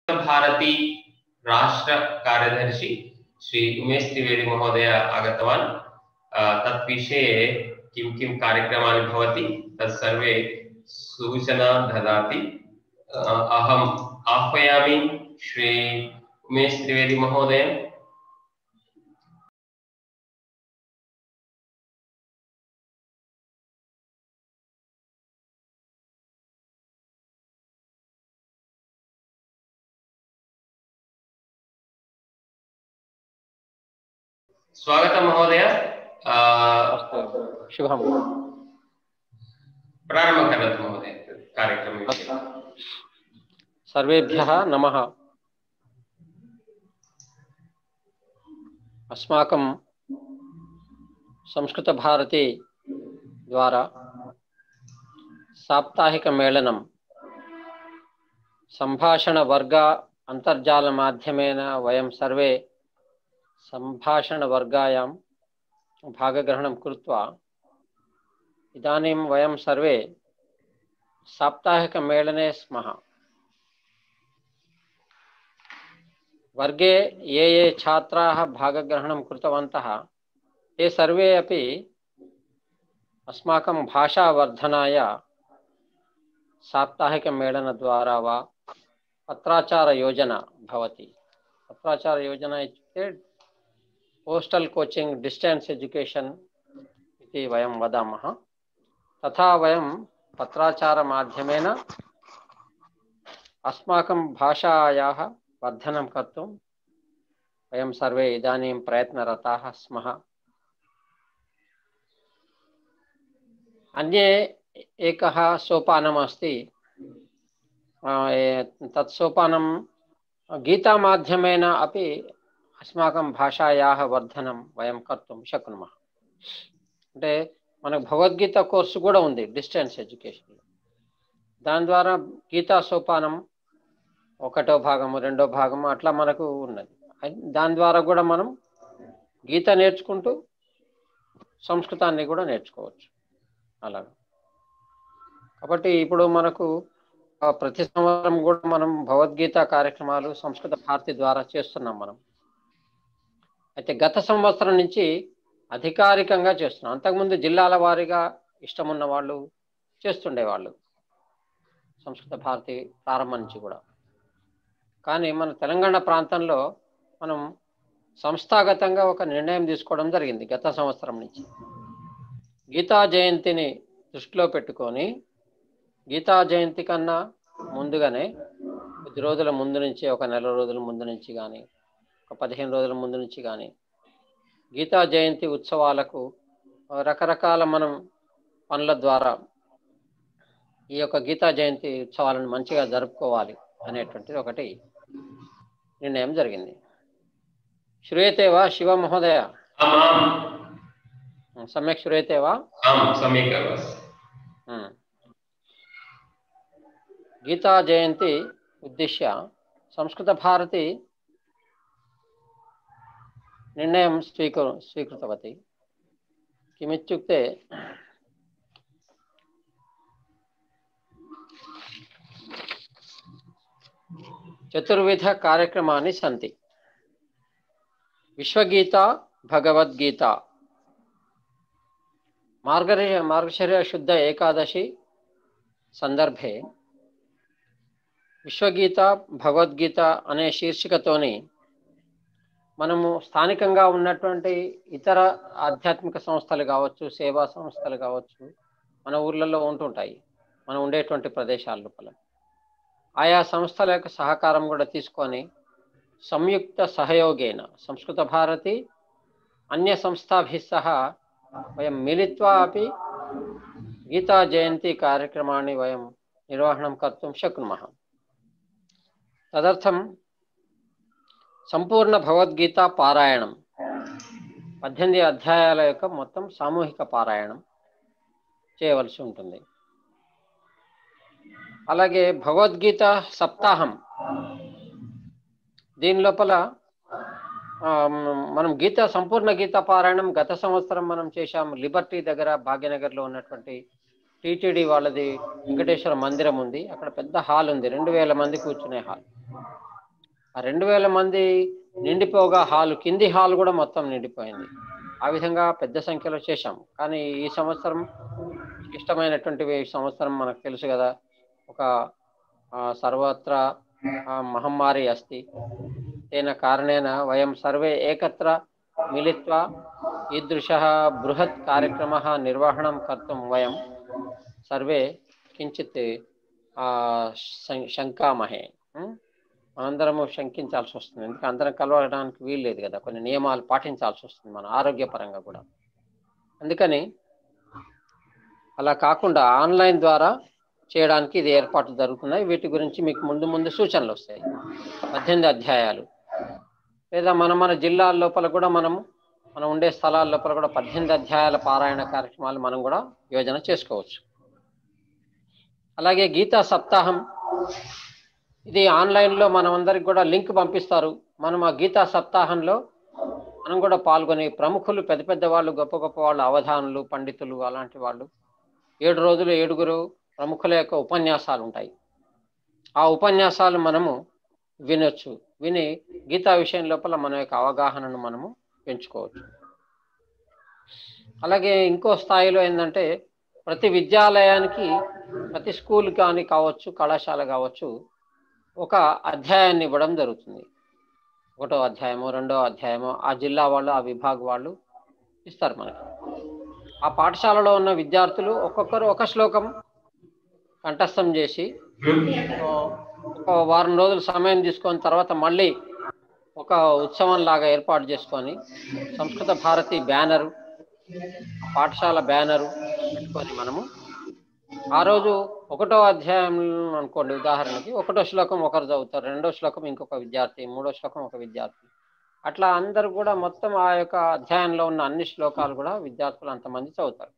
भारती राष्ट्र कार्यदर्शी श्री उमेश त्रिवेदी महोदय आगतवान् अ, तद्विषये किं किं कार्यक्रमाणि भवति तत्सर्वे सूचना ददाति अ, अहम् आह्वयामि श्री उमेश त्रिवेदी महोदय स्वागतं महोदय अ, अस्तु शुभम् प्रारम्भं करोतु महोदय कार्यक्रमविषये सर्वेभ्यः नमः अस्माकं संस्कृतभारती द्वारा साप्ताहिकमेलनं सम्भाषणवर्ग अन्तर्जालमाध्यमेन वयं सर्वे सम्भाषणवर्गायां भागग्रहणं कृत्वा इदानीं वयं सर्वे साप्ताहिकमेलने स्मः वर्गे ये ये छात्राः भागग्रहणं कृतवन्तः ते सर्वे अपि अस्माकं भाषावर्धनाय साप्ताहिकमेलनद्वारा वा पत्राचारयोजना भवति पत्राचारयोजना इत्युक्ते पोस्टल् कोचिङ्ग् डिस्टेन्स् एजुकेशन् इति वयं वदामः तथा वयं पत्राचारमाध्यमेन अस्माकं भाषायाः वर्धनं कर्तुं वयं सर्वे इदानीं प्रयत्नरताः स्मः अन्ये एकः सोपानमस्ति अ, ए- तत् सोपानं गीतामाध्यमेन अपि अस्माकं భాషాయాः వర్ధనం వయం కర్తుం శక్నుమः అంటే మనకు భగవద్గీత కోర్సు కూడా ఉంది డిస్టెన్స్ ఎడ్యుకేషన్ దాని ద్వారా గీతా సోపానం ఒకటో భాగము రెండో భాగము అట్లా మనకు ఉన్నది అయి- దాని ద్వారా కూడా మనం గీత నేర్చుకుంటూ సంస్కృతాన్ని కూడా నేర్చుకోవచ్చు అలా కాబట్టి ఇప్పుడు మనకు ఆ, ప్రతి సంవత్సరం కూడా మనం భగవద్గీత కార్యక్రమాలు సంస్కృత భారతి ద్వారా చేస్తున్నాం మనం అయితే గత సంవత్సరం నుంచి అధికారికంగా చేస్తున్నాం అంతకుముందు జిల్లాల వారీగా ఇష్టం ఉన్న వాళ్ళు చేస్తుండేవాళ్ళు సంస్కృత భారతి ప్రారంభం నుంచి కూడా కానీ మన తెలంగాణ ప్రాంతంలో మనం సంస్థాగతంగా ఒక నిర్ణయం తీసుకోవడం జరిగింది గత సంవత్సరం నుంచి గీతా జయంతిని దృష్టిలో పెట్టుకొని గీతా జయంతి కన్నా ముందుగానే కొద్ది రోజుల ముందు నుంచి ఒక నెల రోజుల ముందు నుంచి కానీ ఒక పదిహేను రోజుల ముందు నుంచి కానీ గీతా జయంతి ఉత్సవాలకు రకరకాల మనం పనుల ద్వారా ఈ యొక్క గీతా జయంతి ఉత్సవాలను మంచిగా జరుపుకోవాలి అనేటువంటిది ఒకటి నిర్ణయం జరిగింది శ్రూయతే వా శివ మహోదయ आम् आम् సమ్యక్ శ్రూయతే వా आं सम्यक् एव अस्ति ఉమ్. గీతా జయంతి ఉద్దిశ్య సంస్కృత భారతి నిర్ణయం స్వీకృ స్వీకృతవతి కిమిత్యుక్తే చతుర్విధ కార్యక్రమాన్ని సంతి విశ్వగీత భగవద్గీత మార్గరి మార్గశిర శుద్ధ ఏకాదశి సందర్భే విశ్వగీత భగవద్గీత అనే శీర్షికతోని మనము స్థానికంగా ఉన్నటువంటి ఇతర ఆధ్యాత్మిక సంస్థలు కావచ్చు సేవా సంస్థలు కావచ్చు మన ఊర్లలో ఉంటుంటాయి మనం ఉండేటువంటి ప్రదేశాల లోపల ఆయా సంస్థల యొక్క సహకారం కూడా తీసుకొని సంయుక్త సహయోగేన సంస్కృత భారతి అన్య సంస్థాభిः సహ వయం మిలిత్వా అపి గీతా జయంతి కార్యక్రమాన్ని వయం నిర్వహణం కర్తుం శక్నుమः తదర్థం సంపూర్ణ భగవద్గీత పారాయణం పద్దెనిమిది అధ్యాయాల యొక్క మొత్తం సామూహిక పారాయణం చేయవలసి ఉంటుంది అలాగే భగవద్గీత సప్తాహం దీని లోపల ఆ, మనం గీత సంపూర్ణ గీత పారాయణం గత సంవత్సరం మనం చేశాం లిబర్టీ దగ్గర భాగ్యనగర్లో ఉన్నటువంటి టీటీడీ వాళ్ళది వెంకటేశ్వర మందిరం ఉంది అక్కడ పెద్ద హాల్ ఉంది రెండు వేల మంది కూర్చునే హాల్ ఆ రెండు వేల మంది నిండిపోగా హాల్ కింది హాల్ కూడా మొత్తం నిండిపోయింది ఆ విధంగా పెద్ద సంఖ్యలో చేశాం కానీ ఈ సంవత్సరం ఇష్టమైనటువంటివి ఈ సంవత్సరం మనకు తెలుసు కదా ఒక ఆ, సర్వత్రా ఆ, మహమ్మారి అస్తి తేన కారణేన వయం సర్వే ఏకత్ర మిలిత్వా ఈదృశ బృహత్ కార్యక్రమ నిర్వహణం కర్తుం వయం సర్వే కించిత్ ఆ, శం- శంకామహే ఉం? మనందరము శంకించాల్సి వస్తుంది ఎందుకంటే అందరం కలవడానికి వీలు లేదు కదా కొన్ని నియమాలు పాటించాల్సి వస్తుంది మన ఆరోగ్యపరంగా కూడా అందుకని అలా కాకుండా ఆన్లైన్ ద్వారా చేయడానికి ఇది ఏర్పాట్లు జరుగుతున్నాయి వీటి గురించి మీకు ముందు ముందు సూచనలు వస్తాయి పద్దెనిమిది అధ్యాయాలు లేదా మన మన జిల్లాల లోపల కూడా మనము మనం ఉండే స్థలాల లోపల కూడా పద్దెనిమిది అధ్యాయాల పారాయణ కార్యక్రమాలు మనం కూడా యోజన చేసుకోవచ్చు అలాగే గీతా సప్తాహం ఇది ఆన్లైన్లో మనం అందరికి కూడా లింక్ పంపిస్తారు మనం ఆ గీతా సప్తాహంలో మనం కూడా పాల్గొని ప్రముఖులు పెద్ద పెద్ద వాళ్ళు గొప్ప గొప్ప వాళ్ళు అవధానులు పండితులు అలాంటి వాళ్ళు ఏడు రోజులు ఏడుగురు ప్రముఖుల యొక్క ఉపన్యాసాలు ఉంటాయి ఆ ఉపన్యాసాలు మనము వినొచ్చు విని గీతా విషయం లోపల మన యొక్క అవగాహనను మనము పెంచుకోవచ్చు అలాగే ఇంకో స్థాయిలో ఏంటంటే ప్రతి విద్యాలయానికి ప్రతి స్కూల్ కానీ కావచ్చు కళాశాల కావచ్చు ఒక అధ్యాయాన్ని ఇవ్వడం జరుగుతుంది ఒకటో అధ్యాయము రెండో అధ్యాయము ఆ జిల్లా వాళ్ళు ఆ విభాగ వాళ్ళు ఇస్తారు మనకి ఆ పాఠశాలలో ఉన్న విద్యార్థులు ఒక్కొక్కరు ఒక శ్లోకం కంఠస్థం చేసి ఆ, ఒక వారం రోజులు సమయం తీసుకొని తర్వాత మళ్ళీ ఒక ఉత్సవం లాగా ఏర్పాటు చేసుకొని సంస్కృత భారతి బ్యానరు పాఠశాల బ్యానరు పెట్టుకొని మనము ఆ రోజు ఒకటో అధ్యాయం అనుకోండి ఉదాహరణకి ఒకటో శ్లోకం ఒకరు చదువుతారు రెండో శ్లోకం ఇంకొక విద్యార్థి మూడో శ్లోకం ఒక విద్యార్థి అట్లా అందరూ కూడా మొత్తం ఆ యొక్క అధ్యాయంలో ఉన్న అన్ని శ్లోకాలు కూడా విద్యార్థులు అంతమంది చదువుతారు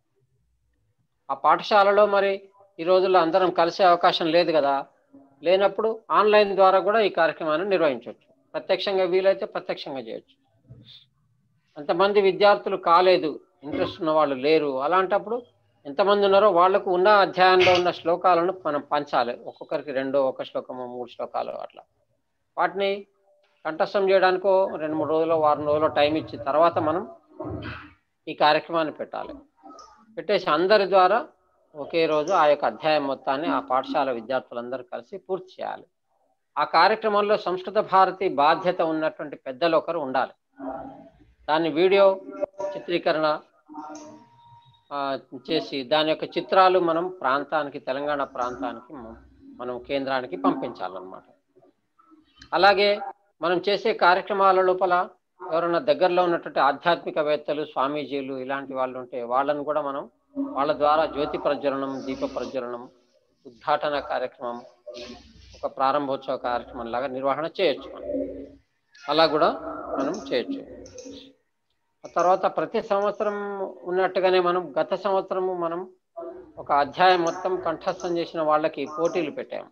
ఆ పాఠశాలలో మరి ఈ రోజుల్లో అందరం కలిసే అవకాశం లేదు కదా లేనప్పుడు ఆన్లైన్ ద్వారా కూడా ఈ కార్యక్రమాన్ని నిర్వహించవచ్చు ప్రత్యక్షంగా వీలైతే ప్రత్యక్షంగా చేయొచ్చు అంతమంది విద్యార్థులు కాలేదు ఇంట్రెస్ట్ ఉన్న వాళ్ళు లేరు అలాంటప్పుడు ఎంతమంది ఉన్నారో వాళ్ళకు ఉన్న అధ్యాయంలో ఉన్న శ్లోకాలను మనం పంచాలి ఒక్కొక్కరికి రెండో ఒక శ్లోకము మూడు శ్లోకాలు అట్లా వాటిని కంఠస్థం చేయడానికో రెండు మూడు రోజులు వారం రోజులు టైం ఇచ్చి తర్వాత మనం ఈ కార్యక్రమాన్ని పెట్టాలి పెట్టేసి అందరి ద్వారా ఒకే రోజు ఆ యొక్క అధ్యాయం మొత్తాన్ని ఆ పాఠశాల విద్యార్థులందరూ కలిసి పూర్తి చేయాలి ఆ కార్యక్రమంలో సంస్కృత భారతి బాధ్యత ఉన్నటువంటి పెద్దలు ఒకరు ఉండాలి దాని వీడియో చిత్రీకరణ ఆ, చేసి దాని యొక్క చిత్రాలు మనం ప్రాంతానికి తెలంగాణ ప్రాంతానికి మ- మనం కేంద్రానికి పంపించాలన్నమాట అలాగే మనం చేసే కార్యక్రమాల లోపల ఎవరైనా దగ్గరలో ఉన్నటువంటి ఆధ్యాత్మికవేత్తలు స్వామీజీలు ఇలాంటి వాళ్ళు ఉంటే వాళ్ళని కూడా మనం వాళ్ళ ద్వారా జ్యోతి ప్రజ్వలనం దీప ప్రజ్వలనం ఉద్ఘాటన కార్యక్రమం ఒక ప్రారంభోత్సవ కార్యక్రమం లాగా నిర్వహణ చేయొచ్చు మనం అలా కూడా మనం చేయొచ్చు ఆ తర్వాత ప్రతి సంవత్సరం ఉన్నట్టుగానే మనం గత సంవత్సరము మనం ఒక అధ్యాయం మొత్తం కంఠస్థం చేసిన వాళ్ళకి పోటీలు పెట్టాము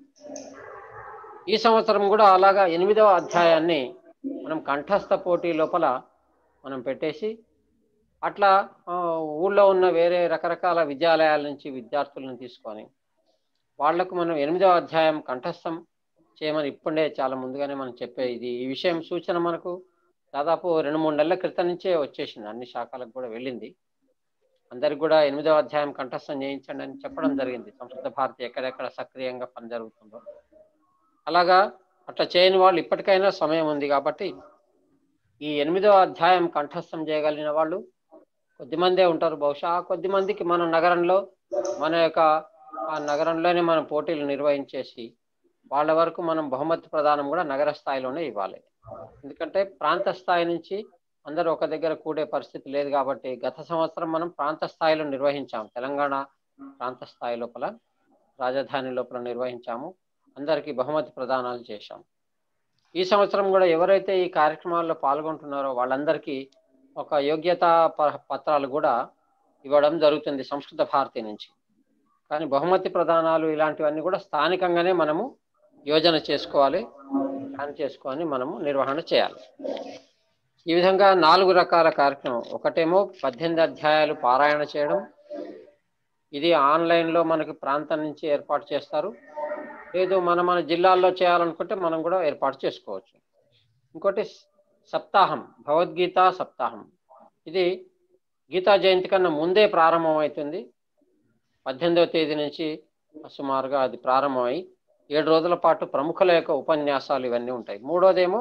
ఈ సంవత్సరం కూడా అలాగా ఎనిమిదవ అధ్యాయాన్ని మనం కంఠస్థ పోటీ లోపల మనం పెట్టేసి అట్లా ఆ, ఊళ్ళో ఉన్న వేరే రకరకాల విద్యాలయాల నుంచి విద్యార్థులను తీసుకొని వాళ్లకు మనం ఎనిమిదవ అధ్యాయం కంఠస్థం చేయమని ఇప్పుడే చాలా ముందుగానే మనం చెప్పే ఇది ఈ విషయం సూచన మనకు దాదాపు రెండు మూడు నెలల క్రితం నుంచే వచ్చేసింది అన్ని శాఖలకు కూడా వెళ్ళింది అందరికి కూడా ఎనిమిదవ అధ్యాయం కంఠస్థం చేయించండి అని చెప్పడం జరిగింది సంస్కృత భారతి ఎక్కడెక్కడ సక్రియంగా పని జరుగుతుందో అలాగా అట్లా చేయని వాళ్ళు ఇప్పటికైనా సమయం ఉంది కాబట్టి ఈ ఎనిమిదవ అధ్యాయం కంఠస్థం చేయగలిగిన వాళ్ళు కొద్దిమందే ఉంటారు బహుశా ఆ కొద్ది మందికి మన నగరంలో మన యొక్క ఆ నగరంలోనే మనం పోటీలు నిర్వహించేసి వాళ్ళ వరకు మనం బహుమతి ప్రదానం కూడా నగర స్థాయిలోనే ఇవ్వాలి ఎందుకంటే ప్రాంత స్థాయి నుంచి అందరూ ఒక దగ్గర కూడే పరిస్థితి లేదు కాబట్టి గత సంవత్సరం మనం ప్రాంత స్థాయిలో నిర్వహించాం తెలంగాణ ప్రాంత స్థాయి లోపల రాజధాని లోపల నిర్వహించాము అందరికీ బహుమతి ప్రదానాలు చేశాం ఈ సంవత్సరం కూడా ఎవరైతే ఈ కార్యక్రమాల్లో పాల్గొంటున్నారో వాళ్ళందరికీ ఒక యోగ్యతా ప- పత్రాలు కూడా ఇవ్వడం జరుగుతుంది సంస్కృత భారతి నుంచి కానీ బహుమతి ప్రదానాలు ఇలాంటివన్నీ కూడా స్థానికంగానే మనము యోజన చేసుకోవాలి ప్లాన్ చేసుకొని మనము నిర్వహణ చేయాలి ఈ విధంగా నాలుగు రకాల కార్యక్రమం ఒకటేమో పద్దెనిమిది అధ్యాయాలు పారాయణ చేయడం ఇది ఆన్లైన్లో మనకి ప్రాంతం నుంచి ఏర్పాటు చేస్తారు లేదు మన మన జిల్లాల్లో చేయాలనుకుంటే మనం కూడా ఏర్పాటు చేసుకోవచ్చు ఇంకోటి సప్తాహం భగవద్గీత సప్తాహం ఇది గీతా జయంతి కన్నా ముందే ప్రారంభం అవుతుంది పద్దెనిమిదవ తేదీ నుంచి సుమారుగా అది ప్రారంభమై ఏడు రోజుల పాటు ప్రముఖుల యొక్క ఉపన్యాసాలు ఇవన్నీ ఉంటాయి మూడోదేమో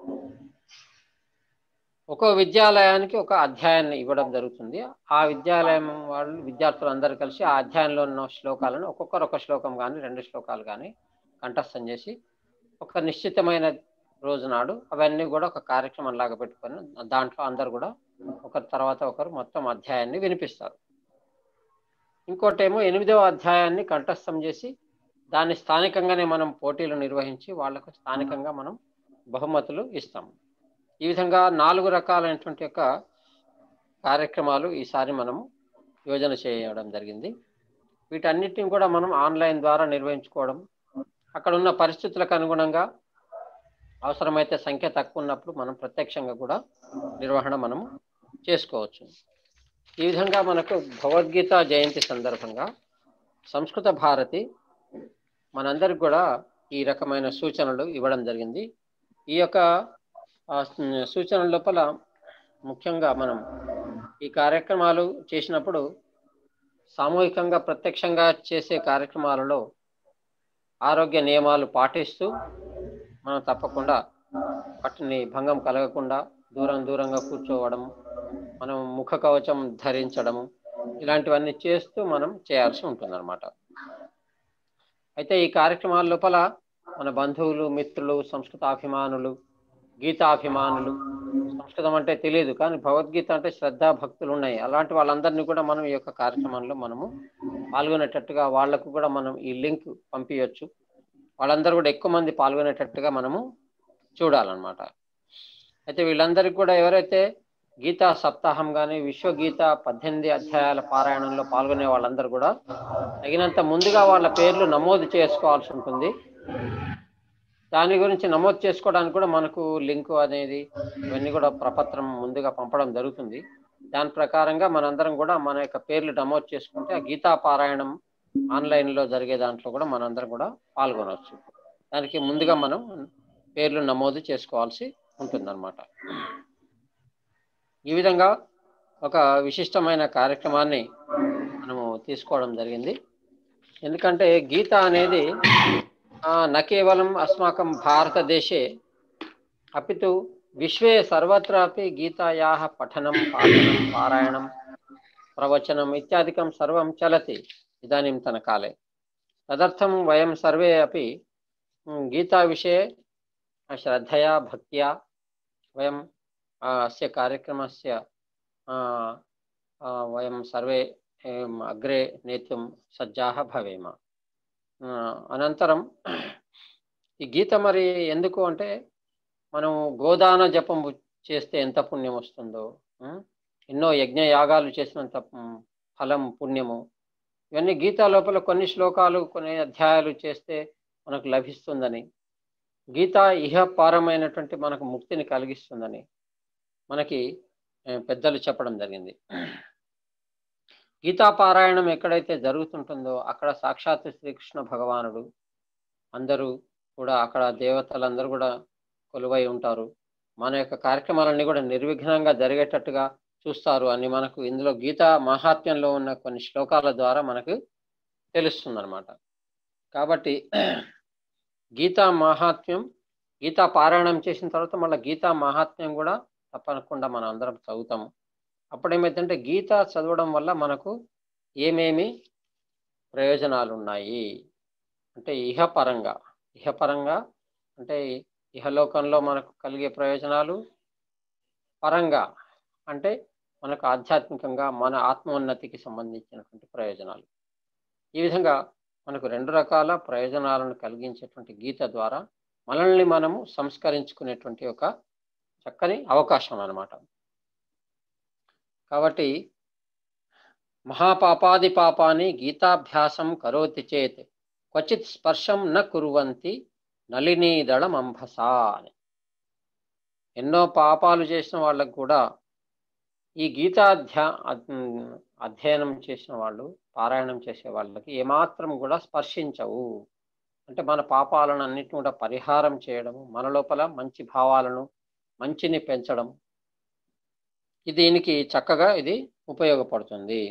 ఒక్కో విద్యాలయానికి ఒక అధ్యాయాన్ని ఇవ్వడం జరుగుతుంది ఆ విద్యాలయం వాళ్ళు విద్యార్థులందరూ కలిసి ఆ అధ్యాయంలో ఉన్న శ్లోకాలను ఒక్కొక్కరు ఒక శ్లోకం కానీ రెండు శ్లోకాలు కానీ కంఠస్థం చేసి ఒక నిశ్చితమైన రోజు నాడు అవన్నీ కూడా ఒక కార్యక్రమం లాగా పెట్టుకొని దాంట్లో అందరు కూడా ఒకరి తర్వాత ఒకరు మొత్తం అధ్యాయాన్ని వినిపిస్తారు ఇంకోటేమో ఎనిమిదవ అధ్యాయాన్ని కంఠస్థం చేసి దాన్ని స్థానికంగానే మనం పోటీలు నిర్వహించి వాళ్లకు స్థానికంగా మనం బహుమతులు ఇస్తాం ఈ విధంగా నాలుగు రకాలైనటువంటి యొక్క కార్యక్రమాలు ఈసారి మనము యోజన చేయడం జరిగింది వీటన్నిటిని కూడా మనం ఆన్లైన్ ద్వారా నిర్వహించుకోవడం అక్కడ ఉన్న పరిస్థితులకు అనుగుణంగా అవసరమైతే సంఖ్య తక్కువ ఉన్నప్పుడు మనం ప్రత్యక్షంగా కూడా నిర్వహణ మనము చేసుకోవచ్చు ఈ విధంగా మనకు భగవద్గీత జయంతి సందర్భంగా సంస్కృత భారతి మనందరికి కూడా ఈ రకమైన సూచనలు ఇవ్వడం జరిగింది ఈ యొక్క సూచనల లోపల ముఖ్యంగా మనం ఈ కార్యక్రమాలు చేసినప్పుడు సామూహికంగా ప్రత్యక్షంగా చేసే కార్యక్రమాలలో ఆరోగ్య నియమాలు పాటిస్తూ మనం తప్పకుండా వాటిని భంగం కలగకుండా దూరం దూరంగా కూర్చోవడం మనం ముఖ కవచం ధరించడము ఇలాంటివన్నీ చేస్తూ మనం చేయాల్సి ఉంటుందన్నమాట అయితే ఈ కార్యక్రమాల లోపల మన బంధువులు మిత్రులు సంస్కృతాభిమానులు గీతాభిమానులు సంస్కృతం అంటే తెలియదు కానీ భగవద్గీత అంటే శ్రద్ధా భక్తులు ఉన్నాయి అలాంటి వాళ్ళందరినీ కూడా మనం ఈ యొక్క కార్యక్రమంలో మనము పాల్గొనేటట్టుగా వాళ్లకు కూడా మనం ఈ లింక్ పంపించవచ్చు వాళ్ళందరూ కూడా ఎక్కువ మంది పాల్గొనేటట్టుగా మనము చూడాలన్నమాట అయితే వీళ్ళందరికీ కూడా ఎవరైతే గీతా సప్తాహం కానీ విశ్వగీత పద్దెనిమిది అధ్యాయాల పారాయణంలో పాల్గొనే వాళ్ళందరూ కూడా తగినంత ముందుగా వాళ్ళ పేర్లు నమోదు చేసుకోవాల్సి ఉంటుంది దాని గురించి నమోదు చేసుకోవడానికి కూడా మనకు లింకు అనేది ఇవన్నీ కూడా ప్రపత్రం ముందుగా పంపడం జరుగుతుంది దాని ప్రకారంగా మనందరం కూడా మన యొక్క పేర్లు నమోదు చేసుకుంటే ఆ గీతా పారాయణం ఆన్లైన్లో జరిగే దాంట్లో కూడా మనందరం కూడా పాల్గొనవచ్చు దానికి ముందుగా మనం పేర్లు నమోదు చేసుకోవాల్సి ఉంటుందన్నమాట ఈ విధంగా ఒక విశిష్టమైన కార్యక్రమాన్ని మనము తీసుకోవడం జరిగింది ఎందుకంటే గీత అనేది న కేవలం అస్మాకం భారతదేశే అపితు విశ్వే సర్వత్రాపి గీతాయా పఠనం పాఠనం పారాయణం ప్రవచనం ఇత్యాదికం సర్వం చలతి ఇదాनीन्तनकाले तदर्थं वयं सर्वे अपि गीताविषये श्रद्धया भक्त्या वयं अस्य कार्यक्रमस्य वयं सर्वे अग्रे नेतुं सज्जाः भवेम అనంతరం ఈ గీత మరి ఎందుకు అంటే మనం గోదాన జపం చేస్తే ఎంత పుణ్యం వస్తుందో ఎన్నో యజ్ఞ యాగాలు చేసినంత ఫలం పుణ్యము ఇవన్నీ గీతా లోపల కొన్ని శ్లోకాలు కొన్ని అధ్యాయాలు చేస్తే మనకు లభిస్తుందని గీత ఇహపారమైనటువంటి మనకు ముక్తిని కలిగిస్తుందని మనకి పెద్దలు చెప్పడం జరిగింది గీతా పారాయణం ఎక్కడైతే జరుగుతుంటుందో అక్కడ సాక్షాత్ శ్రీకృష్ణ భగవానుడు అందరూ కూడా అక్కడ దేవతలందరూ కూడా కొలువై ఉంటారు మన యొక్క కార్యక్రమాలన్నీ కూడా నిర్విఘ్నంగా జరిగేటట్టుగా చూస్తారు అని మనకు ఇందులో గీతా మహాత్మ్యంలో ఉన్న కొన్ని శ్లోకాల ద్వారా మనకు తెలుస్తుందన్నమాట కాబట్టి గీతా మహాత్మ్యం గీతా పారాయణం చేసిన తర్వాత మళ్ళీ గీతా మహాత్మ్యం కూడా తప్పకుండా మనం అందరం చదువుతాము అప్పుడు ఏమైందంటే గీత చదవడం వల్ల మనకు ఏమేమి ప్రయోజనాలు ఉన్నాయి అంటే ఇహపరంగా ఇహపరంగా అంటే ఇహలోకంలో మనకు కలిగే ప్రయోజనాలు పరంగా అంటే మనకు ఆధ్యాత్మికంగా మన ఆత్మోన్నతికి సంబంధించినటువంటి ప్రయోజనాలు ఈ విధంగా మనకు రెండు రకాల ప్రయోజనాలను కలిగించేటువంటి గీత ద్వారా మనల్ని మనము సంస్కరించుకునేటువంటి ఒక చక్కని అవకాశం అన్నమాట కాబట్టి మహాపాపాది పాపాన్ని గీతాభ్యాసం కరోతి చేత్ క్వచిత్ స్పర్శం న కురువంతి నలినీదళం అంబసా అని ఎన్నో పాపాలు చేసిన వాళ్ళకు కూడా ఈ గీతాధ్యా అధ్యయనం చేసిన వాళ్ళు పారాయణం చేసే వాళ్ళకి ఏమాత్రం కూడా స్పర్శించవు అంటే మన పాపాలను అన్నింటిని కూడా పరిహారం చేయడము మన లోపల మంచి భావాలను మంచిని పెంచడం ఇది దీనికి చక్కగా ఇది ఉపయోగపడుతుంది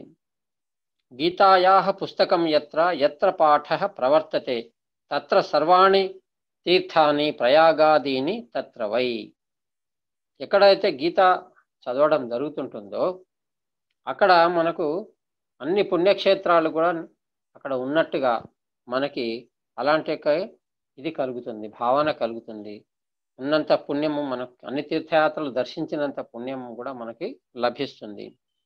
గీతాయా పుస్తకం ఎత్ర ఎత్ర పాఠ ప్రవర్తతే తత్ర సర్వాణి తీర్థాని ప్రయాగాదీని తత్ర వై ఎక్కడైతే గీత చదవడం జరుగుతుంటుందో అక్కడ మనకు అన్ని పుణ్యక్షేత్రాలు కూడా అక్కడ ఉన్నట్టుగా మనకి అలాంటి యొక్క ఇది కలుగుతుంది భావన కలుగుతుంది ఉన్నంత పుణ్యము మనకు అన్ని తీర్థయాత్రలు దర్శించినంత పుణ్యం కూడా మనకి లభిస్తుంది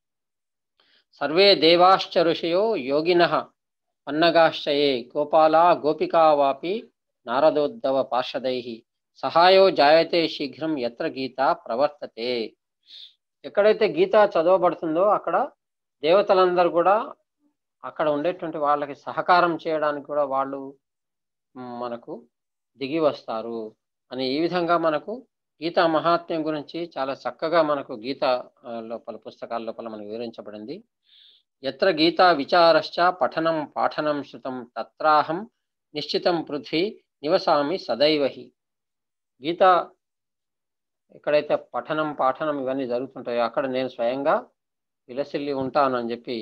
సర్వే దేవాశ్చ ఋషయో యోగిన పన్నగాశ్చయే గోపాలా గోపికా వాపి నారదోద్దవ పార్షదై సహాయో జాయతే శీఘ్రం ఎత్ర గీత ప్రవర్తతే ఎక్కడైతే గీత చదవబడుతుందో అక్కడ దేవతలందరూ కూడా అక్కడ ఉండేటువంటి వాళ్ళకి సహకారం చేయడానికి కూడా వాళ్ళు మనకు దిగి వస్తారు అని ఈ విధంగా మనకు గీతా మహాత్మ్యం గురించి చాలా చక్కగా మనకు గీత లోపల పుస్తకాల లోపల మనకు వివరించబడింది ఎత్ర గీతా విచారశ్చ పఠనం పాఠనం శృతం తత్రాహం నిశ్చితం పృథ్వీ నివసామి సదైవహి గీత ఎక్కడైతే పఠనం పాఠనం ఇవన్నీ జరుగుతుంటాయో అక్కడ నేను స్వయంగా విలసిల్లి ఉంటాను అని చెప్పి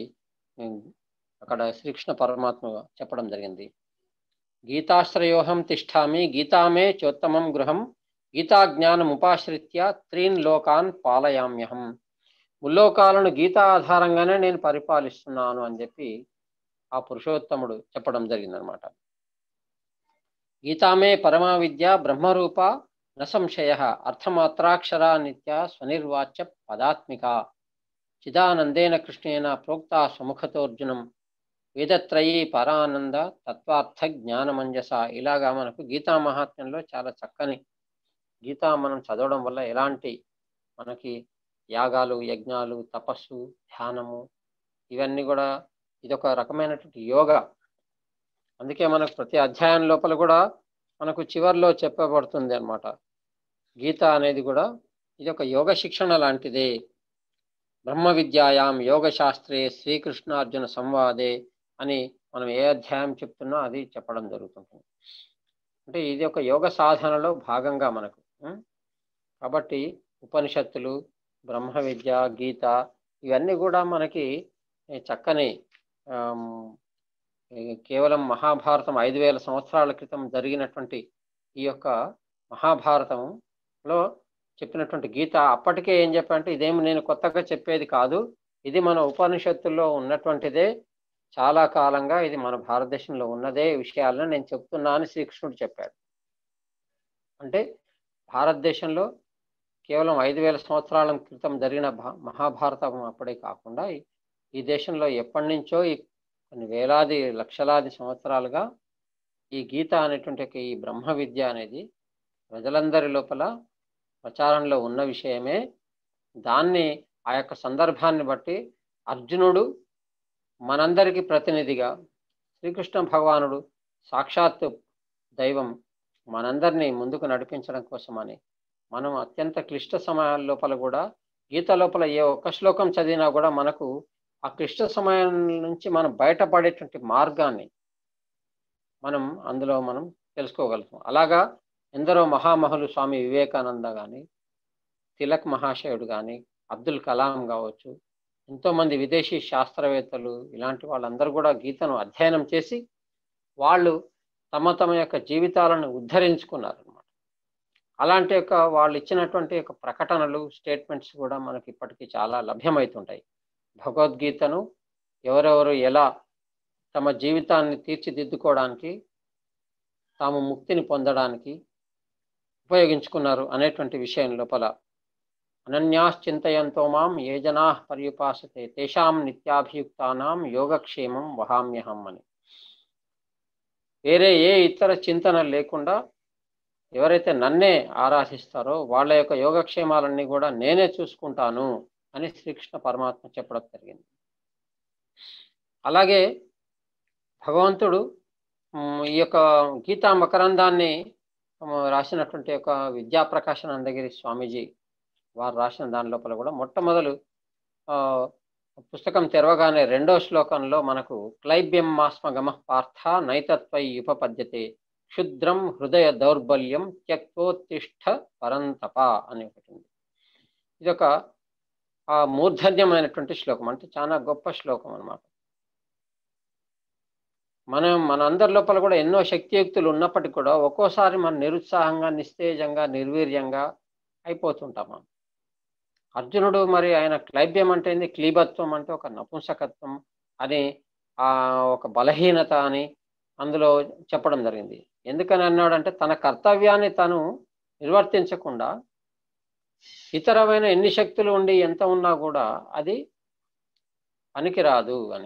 అక్కడ శ్రీకృష్ణ పరమాత్మ చెప్పడం జరిగింది గీతాశ్రయోహం తిష్టామి గీతామే చోత్తమం గృహం గీతాజ్ఞానం ఉపాశ్రిత్య త్రీన్ లోకాన్ పాలయామ్యహం ముల్లోకాలను గీత ఆధారంగానే నేను పరిపాలిస్తున్నాను అని చెప్పి ఆ పురుషోత్తముడు చెప్పడం జరిగిందనమాట గీతామే పరమా విద్య బ్రహ్మరూప న సంశయ అర్థమాత్రాక్షరా నిత్య స్వనిర్వాచ్య పదాత్మిక చిదానందేన కృష్ణేన ప్రోక్త సుముఖతోర్జునం వేదత్రయీ పరానంద తత్వార్థ జ్ఞానమంజస ఇలాగా మనకు గీతా మహాత్మ్యంలో చాలా చక్కని గీత మనం చదవడం వల్ల ఎలాంటి మనకి యాగాలు యజ్ఞాలు తపస్సు ధ్యానము ఇవన్నీ కూడా ఇదొక రకమైనటువంటి యోగ అందుకే మనకు ప్రతి అధ్యాయం లోపల కూడా మనకు చివరిలో చెప్పబడుతుంది అనమాట గీత అనేది కూడా ఇది ఒక యోగ శిక్షణ లాంటిదే బ్రహ్మ విద్యాయాం యోగ శాస్త్రే శ్రీకృష్ణార్జున సంవాదే అని మనం ఏ అధ్యాయం చెప్తున్నా అది చెప్పడం జరుగుతుంది అంటే ఇది ఒక యోగ సాధనలో భాగంగా మనకు కాబట్టి ఉపనిషత్తులు బ్రహ్మ విద్య గీత ఇవన్నీ కూడా మనకి చక్కని కేవలం మహాభారతం ఐదు వేల సంవత్సరాల క్రితం జరిగినటువంటి ఈ యొక్క మహాభారతంలో చెప్పినటువంటి గీత అప్పటికే ఏం చెప్పంటే ఇదేమి నేను కొత్తగా చెప్పేది కాదు ఇది మన ఉపనిషత్తుల్లో ఉన్నటువంటిదే చాలా కాలంగా ఇది మన భారతదేశంలో ఉన్నదే విషయాలను నేను చెప్తున్నా అని శ్రీకృష్ణుడు చెప్పాడు అంటే భారతదేశంలో కేవలం ఐదు వేల సంవత్సరాల క్రితం జరిగిన మహాభారతం అప్పుడే కాకుండా ఈ దేశంలో ఎప్పటి నుంచో ఈ కొన్ని వేలాది లక్షలాది సంవత్సరాలుగా ఈ గీత అనేటువంటి ఈ బ్రహ్మ విద్య అనేది ప్రజలందరి లోపల ప్రచారంలో ఉన్న విషయమే దాన్ని ఆ యొక్క సందర్భాన్ని బట్టి అర్జునుడు మనందరికి ప్రతినిధిగా శ్రీకృష్ణ భగవానుడు సాక్షాత్ దైవం మనందరినీ ముందుకు నడిపించడం కోసమని మనం అత్యంత క్లిష్ట సమయాల లోపల కూడా గీత లోపల ఏ ఒక్క శ్లోకం చదివినా కూడా మనకు ఆ క్లిష్ట సమయం నుంచి మనం బయటపడేటువంటి మార్గాన్ని మనం అందులో మనం తెలుసుకోగలుగుతాం అలాగా ఎందరో మహామహులు స్వామి వివేకానంద కానీ తిలక్ మహాశయుడు కానీ అబ్దుల్ కలాం కావచ్చు ఎంతోమంది విదేశీ శాస్త్రవేత్తలు ఇలాంటి వాళ్ళందరూ కూడా గీతను అధ్యయనం చేసి వాళ్ళు తమ తమ యొక్క జీవితాలను ఉద్ధరించుకున్నారు అనమాట అలాంటి యొక్క వాళ్ళు ఇచ్చినటువంటి యొక్క ప్రకటనలు స్టేట్మెంట్స్ కూడా మనకి ఇప్పటికీ చాలా లభ్యమవుతుంటాయి భగవద్గీతను ఎవరెవరు ఎలా తమ జీవితాన్ని తీర్చిదిద్దుకోవడానికి తాము ముక్తిని పొందడానికి ఉపయోగించుకున్నారు అనేటువంటి విషయం లోపల అనన్యాశ్చింతయంతో మాం ఏ జనా పర్యుపాసతే తేషాం నిత్యాభియుక్తానాం యోగక్షేమం వహామ్యహం అని వేరే ఏ ఇతర చింతన లేకుండా ఎవరైతే నన్నే ఆరాధిస్తారో వాళ్ళ యొక్క యోగక్షేమాలన్నీ కూడా నేనే చూసుకుంటాను అని శ్రీకృష్ణ పరమాత్మ చెప్పడం జరిగింది అలాగే భగవంతుడు ఈ యొక్క గీతా మకరందాన్ని రాసినటువంటి యొక్క విద్యా ప్రకాశనందగిరి స్వామీజీ వారు రాసిన దాని లోపల కూడా మొట్టమొదలు పుస్తకం తెరవగానే రెండో శ్లోకంలో మనకు క్లైబ్యం మాస్మ గమ పార్థ నైతత్వై ఉపపద్యతే క్షుద్రం హృదయ దౌర్బల్యం త్యక్తోత్తిష్ట పరంతప అని ఒకటి ఉంది ఇది ఒక ఆ మూర్ధన్యమైనటువంటి శ్లోకం అంటే చాలా గొప్ప శ్లోకం అన్నమాట మనం మన అందరి లోపల కూడా ఎన్నో శక్తియుక్తులు ఉన్నప్పటికీ కూడా ఒక్కోసారి మనం నిరుత్సాహంగా నిస్తేజంగా నిర్వీర్యంగా అయిపోతుంటాం మనం అర్జునుడు మరి ఆయన క్లైబ్యం అంటే ఏంది క్లీబత్వం అంటే ఒక నపుంసకత్వం అని ఆ ఒక బలహీనత అని అందులో చెప్పడం జరిగింది ఎందుకని అన్నాడంటే తన కర్తవ్యాన్ని తను నిర్వర్తించకుండా ఇతరమైన ఎన్ని శక్తులు ఉండి ఎంత ఉన్నా కూడా అది పనికిరాదు అని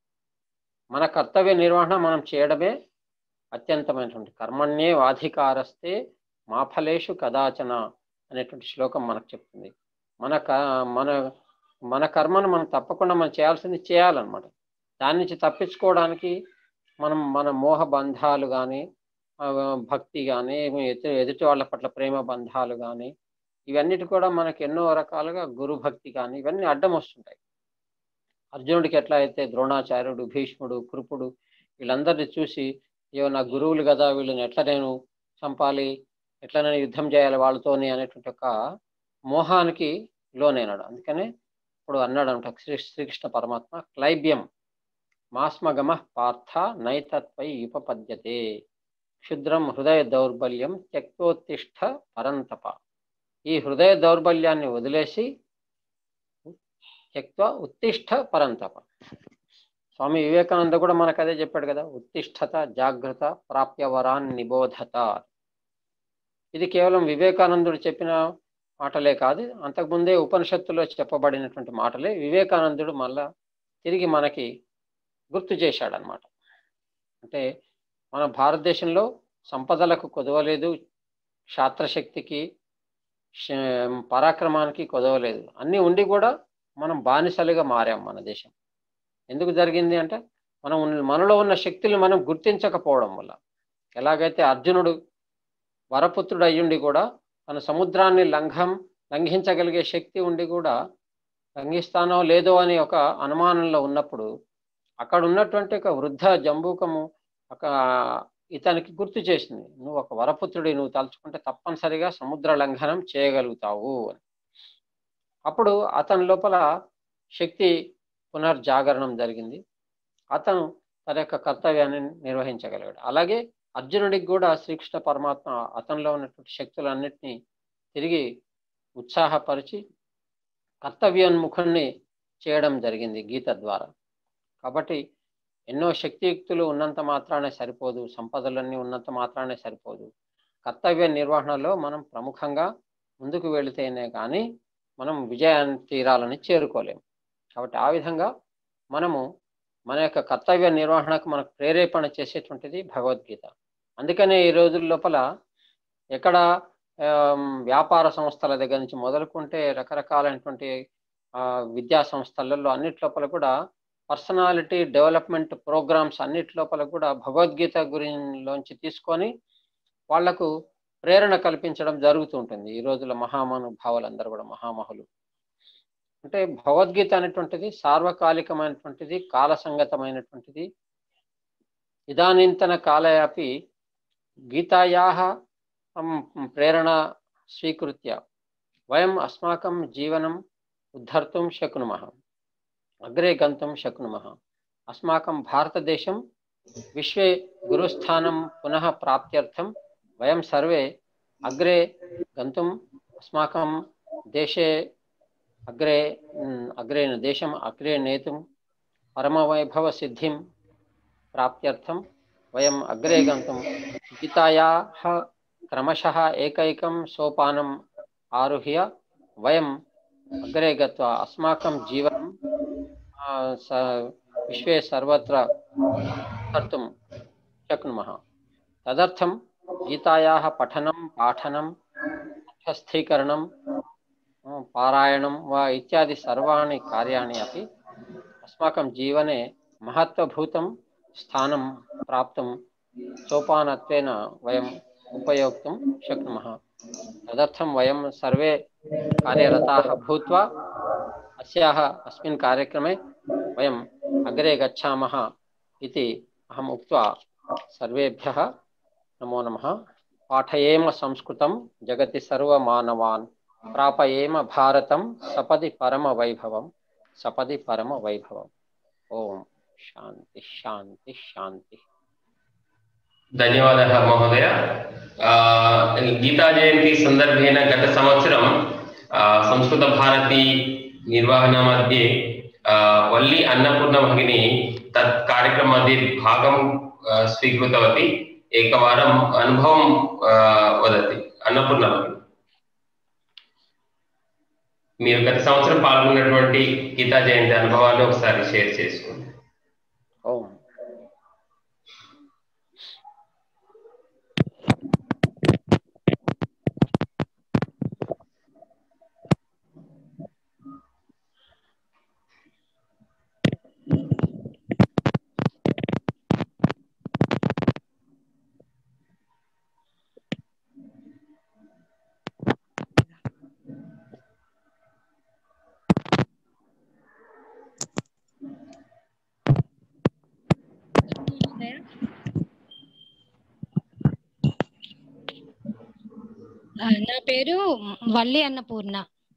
మన కర్తవ్య నిర్వహణ మనం చేయడమే అత్యంతమైనటువంటి కర్మణ్యే వాధికారస్తే మా ఫలేషు కదాచన అనేటువంటి శ్లోకం మనకు చెప్తుంది మన క మన మన కర్మను మనం తప్పకుండా మనం చేయాల్సింది చేయాలన్నమాట దాని నుంచి తప్పించుకోవడానికి మనం మన మోహ బంధాలు కానీ భక్తి కానీ ఎదుటి ఎదుటి వాళ్ళ పట్ల ప్రేమ బంధాలు కానీ ఇవన్నిటి కూడా మనకు ఎన్నో రకాలుగా గురు భక్తి కానీ ఇవన్నీ అడ్డం వస్తుంటాయి అర్జునుడికి ఎట్లా అయితే ద్రోణాచార్యుడు భీష్ముడు కృపుడు వీళ్ళందరినీ చూసి అయ్యో నా గురువులు కదా వీళ్ళని ఎట్లా నేను చంపాలి ఎట్లా నేను యుద్ధం చేయాలి వాళ్ళతోని అనేటువంటి ఒక మోహానికి లోనైనాడు అందుకనే ఇప్పుడు అన్నాడు అంట శ్రీ శ్రీకృష్ణ పరమాత్మ క్లైబ్యం మాస్మగమ పార్థ నైతత్వై ఉపపద్యతే క్షుద్రం హృదయ దౌర్బల్యం త్యక్తోత్తిష్ట పరంతప ఈ హృదయ దౌర్బల్యాన్ని వదిలేసి త్యక్వ ఉత్తిష్ట పరంతప స్వామి వివేకానంద కూడా మనకు అదే చెప్పాడు కదా ఉత్తిష్టత జాగ్రత్త ప్రాప్యవరాన్ నిబోధత ఇది కేవలం వివేకానందుడు చెప్పిన మాటలే కాదు అంతకుముందే ఉపనిషత్తులో చెప్పబడినటువంటి మాటలే వివేకానందుడు మళ్ళా తిరిగి మనకి గుర్తు చేశాడనమాట అంటే మన భారతదేశంలో సంపదలకు కొదవలేదు శాస్త్రశక్తికి పరాక్రమానికి కొదవలేదు అన్నీ ఉండి కూడా మనం బానిసలుగా మారాం మన దేశం ఎందుకు జరిగింది అంటే మనం మనలో ఉన్న శక్తులు మనం గుర్తించకపోవడం వల్ల ఎలాగైతే అర్జునుడు వరపుత్రుడు అయ్యుండి కూడా తన సముద్రాన్ని లంఘం లంఘించగలిగే శక్తి ఉండి కూడా లంఘిస్తానో లేదో అని ఒక అనుమానంలో ఉన్నప్పుడు అక్కడ ఉన్నటువంటి ఒక వృద్ధ జంబూకము ఒక ఇతనికి గుర్తు చేసింది నువ్వు ఒక వరపుత్రుడి నువ్వు తలుచుకుంటే తప్పనిసరిగా సముద్ర లంఘనం చేయగలుగుతావు అని అప్పుడు అతని లోపల శక్తి పునర్జాగరణం జరిగింది అతను తన యొక్క కర్తవ్యాన్ని నిర్వహించగలిగాడు అలాగే అర్జునుడికి కూడా శ్రీకృష్ణ పరమాత్మ అతనిలో ఉన్నటువంటి శక్తులన్నిటినీ తిరిగి ఉత్సాహపరిచి కర్తవ్యోన్ముఖుణ్ణి చేయడం జరిగింది గీత ద్వారా కాబట్టి ఎన్నో శక్తియుక్తులు ఉన్నంత మాత్రానే సరిపోదు సంపదలన్నీ ఉన్నంత మాత్రానే సరిపోదు కర్తవ్య నిర్వహణలో మనం ప్రముఖంగా ముందుకు వెళితేనే కానీ మనం విజయాన్ని తీరాలని చేరుకోలేము కాబట్టి ఆ విధంగా మనము మన యొక్క కర్తవ్య నిర్వహణకు మనకు ప్రేరేపణ చేసేటువంటిది భగవద్గీత అందుకనే ఈ రోజుల లోపల ఎక్కడ వ్యాపార సంస్థల దగ్గర నుంచి మొదలుకుంటే రకరకాలైనటువంటి విద్యా సంస్థలలో అన్నిటి లోపల కూడా పర్సనాలిటీ డెవలప్మెంట్ ప్రోగ్రామ్స్ అన్నిటి లోపల కూడా భగవద్గీత గురిలోంచి తీసుకొని వాళ్లకు ప్రేరణ కల్పించడం జరుగుతుంటుంది ఈ రోజుల మహామనుభావులందరూ కూడా మహామహులు అంటే భగవద్గీత అనేటువంటిది సార్వకాలికమైనటువంటిది కాలసంగతమైనటువంటిది ఇదానీంతన కాలయాపి గీతాయా ప్రేరణ స్వీకృత్య వయం అస్మాకం జీవనం ఉద్ధర్తుం శక్నుమः అగ్రే గంతుం శక్నుమः అస్మాకం భారతదేశం విశ్వే గురుస్థానం పునః ప్రాప్త్యర్థం వయం సర్వే అగ్రే గంతుం అస్మాకం దేశే అగ్రే అగ్రే దేశం అగ్రే నేతుం పరమవైభవ సిద్ధిం ప్రాప్త్యర్థం వయం అగ్రే గంతుం గీతాయాः క్రమశः ఏకైకం సోపానం ఆరుహ్య వయం అగ్రే గత్వా అస్మాకం జీవనం విశ్వే సర్వత్ర కర్తుం శక్నుమः తదర్థం గీతాయాः పఠనం పాఠనం కంఠస్థీకరణం పారాయణం వా ఇత్యాది సర్వాణి కార్యాణి అపి అస్మాకం జీవనే మహత్వభూతం స్థానం ప్రాప్తుం సోపానత్వేన వయం ఉపయోక్తుం శక్నుమः తదర్థం వయం సర్వే కార్యరతాः భూత్వా అస్యాः अस्मिन् कार्यक्रमे वयम् अग्रे गच्छामः इति अहम् उक्त्वा सर्वेभ्यः నమో నమ పాఠయేమ సంస్కృతం జగతి సర్వమానవాన్ ప్రాపయేమ భారతం సపది పరమ వైభవం సపది పరమ వైభవం ఓం శాంతి శాంతి శాంతి ధన్యవాదాः महोदय गीताजयन्ती सन्दर्भेन गत संवत्सरं संस्कृतभारती निर्वहणमध्ये वल्ली अन्नपूर्णा भगिनी तत् कार्यक्रममध्ये भागं स्वीकृतवती एकवारम् अनुभवं वदति అన్నపూర్ణ భగిని మీరు గత సంవత్సరం పాల్గొన్నటువంటి గీతా జయంతి అనుభవాన్ని ఒకసారి షేర్ చేసుకోండి ఓం ఆ, నా పేరు వల్లి అన్నపూర్ణ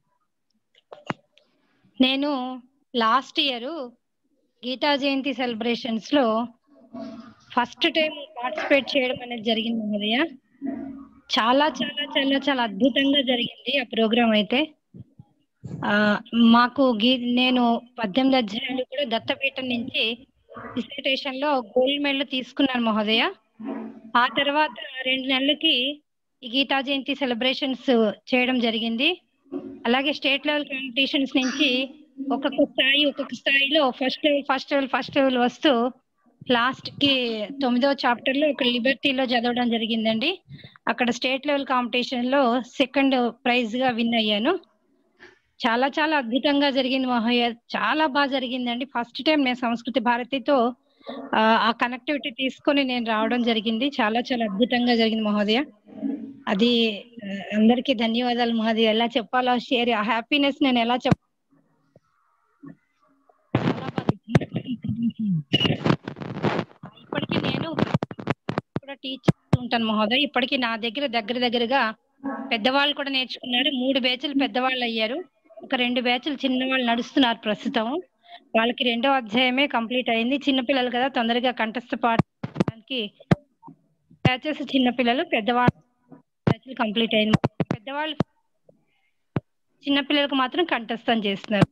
నేను last year Gita Jayanti celebrations లో ఫస్ట్ టైం పార్టిసిపేట్ చేయడం అనేది జరిగింది మహోదయ చాలా చాలా చాలా చాలా అద్భుతంగా జరిగింది ఆ ప్రోగ్రామ్ అయితే ఆ మాకు గీ నేను పద్దెనిమిది అధ్యాయులు కూడా దత్తపీఠం నుంచి డిసర్టేషన్ లో గోల్డ్ మెడల్ తీసుకున్నాను మహోదయ ఆ తర్వాత రెండు నెలలకి ఈ గీతా జయంతి సెలబ్రేషన్స్ చేయడం జరిగింది అలాగే స్టేట్ లెవెల్ కాంపిటీషన్స్ నుంచి ఒక్కొక్క స్థాయి ఒక్కొక్క స్థాయిలో first level first level first level వస్తూ లాస్ట్ కి తొమ్మిదో చాప్టర్ లో ఒక లిబర్టీలో చదవడం జరిగిందండి అక్కడ స్టేట్ లెవెల్ కాంపిటీషన్ లో సెకండ్ ప్రైజ్ గా విన్ అయ్యాను చాలా చాలా అద్భుతంగా జరిగింది మహోయ చాలా బాగా జరిగిందండి ఫస్ట్ టైం నేను సంస్కృతి భారతితో ఆ, ఆ కనెక్టివిటీ తీసుకొని నేను రావడం జరిగింది చాలా చాలా అద్భుతంగా జరిగింది మహోదయ అది ఆ, అందరికీ ధన్యవాదాలు మహోదయ ఎలా చెప్పాలో షేర్ ఆ హ్యాపీనెస్ నేను ఎలా చెప్ ఇప్పటికీ నేను కూడా టీచ్ ఉంటాను మహోదయ్ ఇప్పటికీ నా దగ్గర దగ్గర దగ్గరగా పెద్దవాళ్ళు కూడా నేర్చుకున్నారు మూడు బ్యాచ్లు పెద్దవాళ్ళు అయ్యారు ఒక రెండు బ్యాచ్లు చిన్నవాళ్ళు నడుస్తున్నారు ప్రస్తుతం వాళ్ళకి రెండో అధ్యాయమే కంప్లీట్ అయింది చిన్నపిల్లలు కదా తొందరగా కంఠస్థ పాడడానికి బ్యాచెస్ చిన్నపిల్లలు పెద్దవాళ్ళు బ్యాచ్లు కంప్లీట్ అయింది పెద్దవాళ్ళు చిన్నపిల్లలకు మాత్రం కంఠస్థం చేస్తున్నారు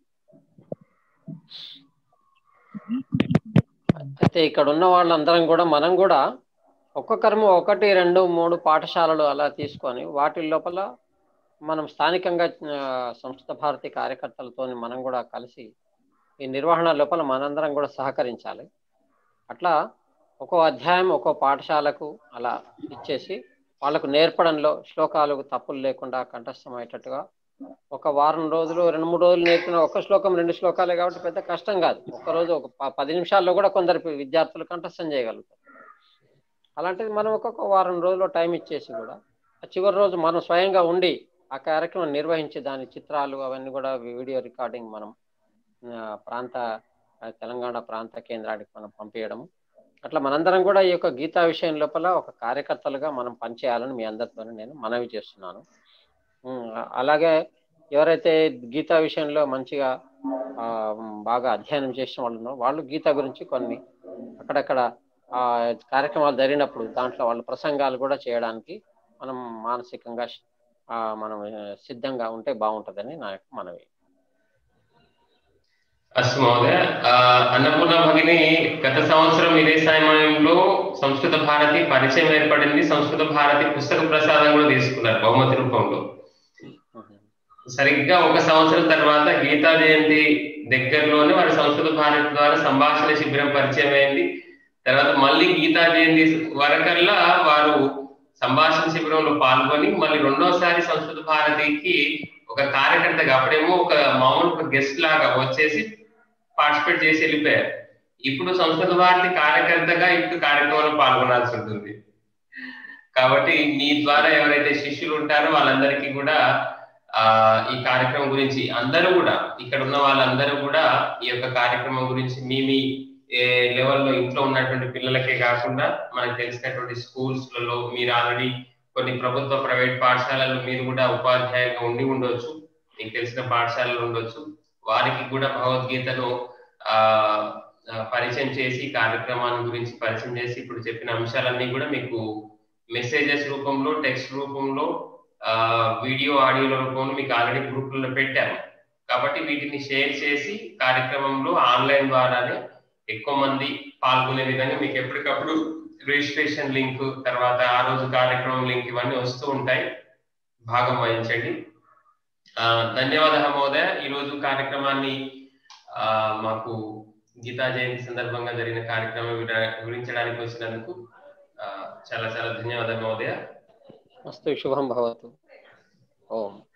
అయితే ఇక్కడ ఉన్న వాళ్ళందరం కూడా మనం కూడా ఒక్కొక్కరము ఒకటి రెండు మూడు పాఠశాలలు అలా తీసుకొని వాటి లోపల మనం స్థానికంగా ఆ, సంస్కృత భారతి కార్యకర్తలతో మనం కూడా కలిసి ఈ నిర్వహణ లోపల మనందరం కూడా సహకరించాలి అట్లా ఒక్కో అధ్యాయం ఒక్కో పాఠశాలకు అలా ఇచ్చేసి వాళ్ళకు నేర్పడంలో శ్లోకాలు తప్పులు లేకుండా కంఠస్థమయ్యేటట్టుగా ఒక వారం రోజులు రెండు మూడు రోజులు నేర్పిన ఒక శ్లోకం రెండు శ్లోకాలే కాబట్టి పెద్ద కష్టం కాదు ఒక రోజు ఒక ప- పది నిమిషాల్లో కూడా కొందరు విద్యార్థులు కంఠస్థం చేయగలుగుతారు అలాంటిది మనం ఒక్కొక్క వారం రోజులు టైం ఇచ్చేసి కూడా ఆ చివరి రోజు మనం స్వయంగా ఉండి ఆ కార్యక్రమం నిర్వహించి దాని చిత్రాలు అవన్నీ కూడా వీడియో రికార్డింగ్ మనం ఆ, ప్రాంత ఆ, తెలంగాణ ప్రాంత కేంద్రానికి మనం పంపించడము అట్లా మనందరం కూడా ఈ యొక్క గీతా విషయం లోపల ఒక కార్యకర్తలుగా మనం పనిచేయాలని మీ అందరితో నేను మనవి చేస్తున్నాను ఉమ్, అలాగే ఎవరైతే గీతా విషయంలో మంచిగా ఆ, బాగా అధ్యయనం చేసిన వాళ్ళు ఉన్నారో వాళ్ళు గీత గురించి కొన్ని అక్కడక్కడ ఆ కార్యక్రమాలు జరిగినప్పుడు దాంట్లో వాళ్ళ ప్రసంగాలు కూడా చేయడానికి మనం మానసికంగా ఆ, మనం ఆ, సిద్ధంగా ఉంటే బాగుంటుందని నా యొక్క మనవి అస్తు మహోదయ ఆ, అన్నపూర్ణ భగిని గత సంవత్సరం ఇదే సమయంలో సంస్కృత భారతి పరిచయం ఏర్పడింది సంస్కృత భారతి పుస్తక ప్రసాదం కూడా తీసుకున్నారు బహుమతి రూపంలో సరిగ్గా ఒక సంవత్సరం తర్వాత గీతా జయంతి దగ్గరలోనే వారి సంస్కృత భారతి ద్వారా సంభాషణ శిబిరం పరిచయం అయింది తర్వాత మళ్ళీ గీతా జయంతి వరకల్లా వారు సంభాషణ శిబిరంలో పాల్గొని మళ్ళీ రెండోసారి సంస్కృత భారతికి ఒక కార్యకర్తగా అప్పుడేమో ఒక మామూలు ఒక గెస్ట్ లాగా వచ్చేసి పార్టిసిపేట్ చేసి వెళ్ళిపోయారు ఇప్పుడు సంస్కృత భారతి కార్యకర్తగా ఇప్పుడు కార్యక్రమంలో పాల్గొనాల్సి ఉంటుంది కాబట్టి మీ ద్వారా ఎవరైతే శిష్యులు ఉంటారో వాళ్ళందరికీ కూడా ఆ ఈ కార్యక్రమం గురించి అందరూ కూడా ఇక్కడ ఉన్న వాళ్ళందరూ కూడా ఈ యొక్క కార్యక్రమం గురించి మీ మీ ఏ లెవెల్లో ఇంట్లో ఉన్నటువంటి పిల్లలకే కాకుండా మనకు తెలిసినటువంటి స్కూల్స్లలో మీరు ఆల్రెడీ కొన్ని ప్రభుత్వ ప్రైవేట్ పాఠశాలలు మీరు కూడా ఉపాధ్యాయులుగా ఉండి ఉండొచ్చు మీకు తెలిసిన పాఠశాలలు ఉండొచ్చు వారికి కూడా భగవద్గీతను ఆ పరిచయం చేసి కార్యక్రమాన్ని గురించి పరిచయం చేసి ఇప్పుడు చెప్పిన అంశాలన్నీ కూడా మీకు మెసేజెస్ రూపంలో టెక్స్ట్ రూపంలో వీడియో ఆడియోల రూపంలో మీకు ఆల్రెడీ గ్రూపులలో పెట్టాను కాబట్టి వీటిని షేర్ చేసి కార్యక్రమంలో ఆన్లైన్ ద్వారానే ఎక్కువ మంది పాల్గొనే విధంగా మీకు ఎప్పటికప్పుడు రిజిస్ట్రేషన్ లింక్ తర్వాత ఆ రోజు కార్యక్రమం లింక్ ఇవన్నీ వస్తూ ఉంటాయి భాగం వహించండి ధన్యవాదాలు మహోదయ ఈరోజు కార్యక్రమాన్ని మాకు గీతా జయంతి సందర్భంగా జరిగిన కార్యక్రమం వివరించడానికి వచ్చినందుకు చాలా చాలా ధన్యవాదాలు మహోదయ అస్తు శుభం భవతు ఓం